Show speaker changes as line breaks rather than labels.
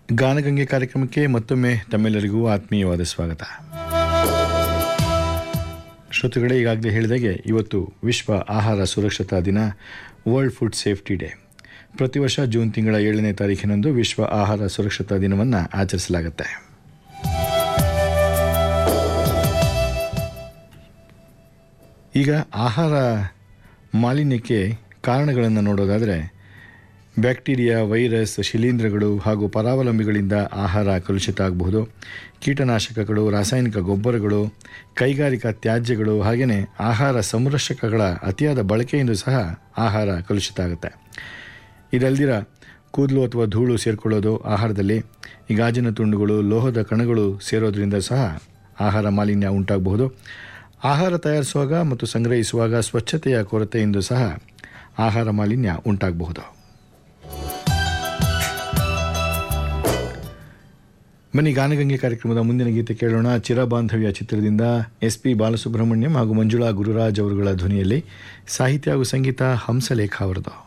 ಗಾನಗಂಗೆ ಕಾರ್ಯಕ್ರಮಕ್ಕೆ ಮತ್ತೊಮ್ಮೆ ತಮ್ಮೆಲ್ಲರಿಗೂ ಆತ್ಮೀಯವಾದ ಸ್ವಾಗತ ಶ್ರೋತೃಗಳೇ ಈಗಾಗಲೇ ಹೇಳಿದಾಗೆ ಇವತ್ತು ವಿಶ್ವ ಆಹಾರ ಸುರಕ್ಷತಾ ದಿನ ವರ್ಲ್ಡ್ ಫುಡ್ ಸೇಫ್ಟಿ ಡೇ ಪ್ರತಿ ವರ್ಷ ಜೂನ್ ತಿಂಗಳ ಏಳನೇ ತಾರೀಖಿನಂದು ವಿಶ್ವ ಆಹಾರ ಸುರಕ್ಷತಾ ದಿನವನ್ನು ಆಚರಿಸಲಾಗುತ್ತೆ ಈಗ ಆಹಾರ ಮಾಲಿನ್ಯಕ್ಕೆ ಕಾರಣಗಳನ್ನು ನೋಡೋದಾದರೆ ಬ್ಯಾಕ್ಟೀರಿಯಾ ವೈರಸ್ ಶಿಲೀಂಧ್ರಗಳು ಹಾಗೂ ಪರಾವಲಂಬಿಗಳಿಂದ ಆಹಾರ ಕಲುಷಿತ ಆಗಬಹುದು ಕೀಟನಾಶಕಗಳು ರಾಸಾಯನಿಕ ಗೊಬ್ಬರಗಳು ಕೈಗಾರಿಕಾ ತ್ಯಾಜ್ಯಗಳು ಹಾಗೆಯೇ ಆಹಾರ ಸಂರಕ್ಷಕಗಳ ಅತಿಯಾದ ಬಳಕೆಯಿಂದ ಸಹ ಆಹಾರ ಕಲುಷಿತ ಆಗುತ್ತೆ ಇದಲ್ದಿರ ಕೂದಲು ಅಥವಾ ಧೂಳು ಸೇರಿಕೊಳ್ಳೋದು ಆಹಾರದಲ್ಲಿ ಈ ಗಾಜಿನ ತುಂಡುಗಳು ಲೋಹದ ಕಣಗಳು ಸೇರೋದ್ರಿಂದ ಸಹ ಆಹಾರ ಮಾಲಿನ್ಯ ಉಂಟಾಗಬಹುದು ಆಹಾರ ತಯಾರಿಸುವಾಗ ಮತ್ತು ಸಂಗ್ರಹಿಸುವಾಗ ಸ್ವಚ್ಛತೆಯ ಕೊರತೆಯಿಂದ ಸಹ ಆಹಾರ ಮಾಲಿನ್ಯ ಉಂಟಾಗಬಹುದು ಬನ್ನಿ ಗಾನಗಂಗೆ ಕಾರ್ಯಕ್ರಮದ ಮುಂದಿನ ಗೀತೆ ಕೇಳೋಣ ಚಿರಬಾಂಧವ್ಯ ಚಿತ್ರದಿಂದ ಎಸ್ ಪಿ ಬಾಲಸುಬ್ರಹ್ಮಣ್ಯಂ ಹಾಗೂ ಮಂಜುಳಾ ಗುರುರಾಜ್ ಅವರುಗಳ ಧ್ವನಿಯಲ್ಲಿ ಸಾಹಿತ್ಯ ಹಾಗೂ ಸಂಗೀತ ಹಂಸಲೇಖ ಅವರದು